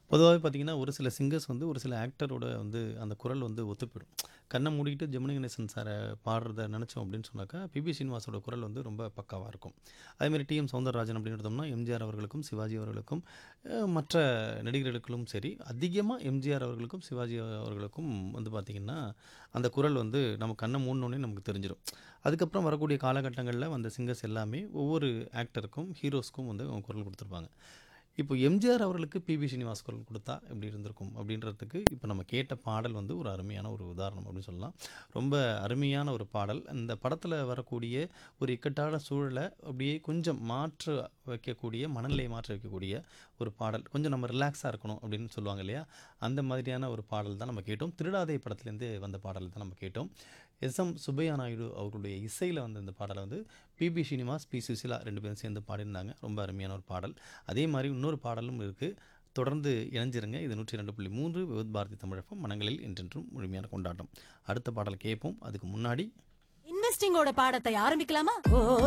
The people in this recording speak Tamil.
பொதுவாவே பார்த்தீங்கன்னா, ஒரு சில சிங்கர்ஸ் வந்து ஒரு சில ஆக்டரோட வந்து அந்த குரல் வந்து ஒத்து போயிடும். கண்ண மூடிக்கிட்டு ஜெமினி கணேசன் சார பாடுறத நெனச்சோம் அப்படின்னு சொன்னாக்கா, பி.பி. ஸ்ரீனிவாசோட குரல் வந்து ரொம்ப பக்காவா இருக்கும். அதேமாரி டி.எம். சௌந்தரராஜன் அப்படின்னு எடுத்தோம்னா, எம்ஜிஆர் அவர்களுக்கும், சிவாஜி அவர்களுக்கும், அ மற்ற நடிகர்களுக்கும் சரி, அதிகமா எம்ஜிஆர் அவர்களுக்கும், சிவாஜி அவர்களுக்கும் வந்து பார்த்தீங்கன்னா, அந்த குரல் வந்து நம்ம கண்ண மூடுனோனே நமக்கு தெரிஞ்சிரும். அதுக்கப்புறம் வரக்கூடிய காலகட்டங்கள்ல வந்த சிங்கர்ஸ் எல்லாமே ஒவ்வொரு ஆக்டருக்கும், ஹீரோஸ்க்கும் வந்து அவங்க குரல் குடுத்துருப்பாங்க. இப்போ எம்ஜிஆர் அவர்களுக்கு பி.பி. ஸ்ரீனிவாஸ் குரல் குடுத்தா எப்படி இருந்திருக்கும்? அப்படின்றதுக்கு இப்போ நம்ம கேட்ட பாடல் வந்து ஒரு அருமையான ஒரு உதாரணம் அப்படின்னு சொல்லலாம். ரொம்ப அருமையான ஒரு பாடல். அந்த படத்துல வரக்கூடிய ஒரு இக்கட்டான சூழல அப்படியே கொஞ்சம் மாற்ற வைக்கக்கூடிய, மனநிலையை மாற்ற வைக்கக்கூடிய ஒரு பாடல். கொஞ்சம் நம்ம ரிலாக்ஸா இருக்கணும் அப்படின்னு சொல்லுவாங்க இல்லையா? அந்த மாதிரியான ஒரு பாடல் தான் நம்ம கேட்டோம். திருடாதே படத்துலேருந்து வந்த பாடல் தான் நம்ம கேட்டோம். எஸ்.எம். சுப்பையா நாயுடு அவர்களுடைய இசையில வந்த இந்த பாடல வந்து பி.பி. ஸ்ரீனிவாஸ், பி. சுசீலா 2 பேரும் சேர்ந்து பாடியிருந்தாங்க. ரொம்ப அருமையான ஒரு பாடல். அதே மாரி இன்னொரு பாடலும் இருக்கு. தொடர்ந்து இணைஞ்சிருங்க. இது 102.3 விவித் பாரதி தமிழ் எஃப்எம் மனங்களில் என்றென்றும் முழுமையான கொண்டாட்டம். அடுத்த பாடல் கேட்போம். அதுக்கு முன்னாடி இன்வெஸ்டிங்கோட பாடத்தை ஆரம்பிக்கலாமா ஓ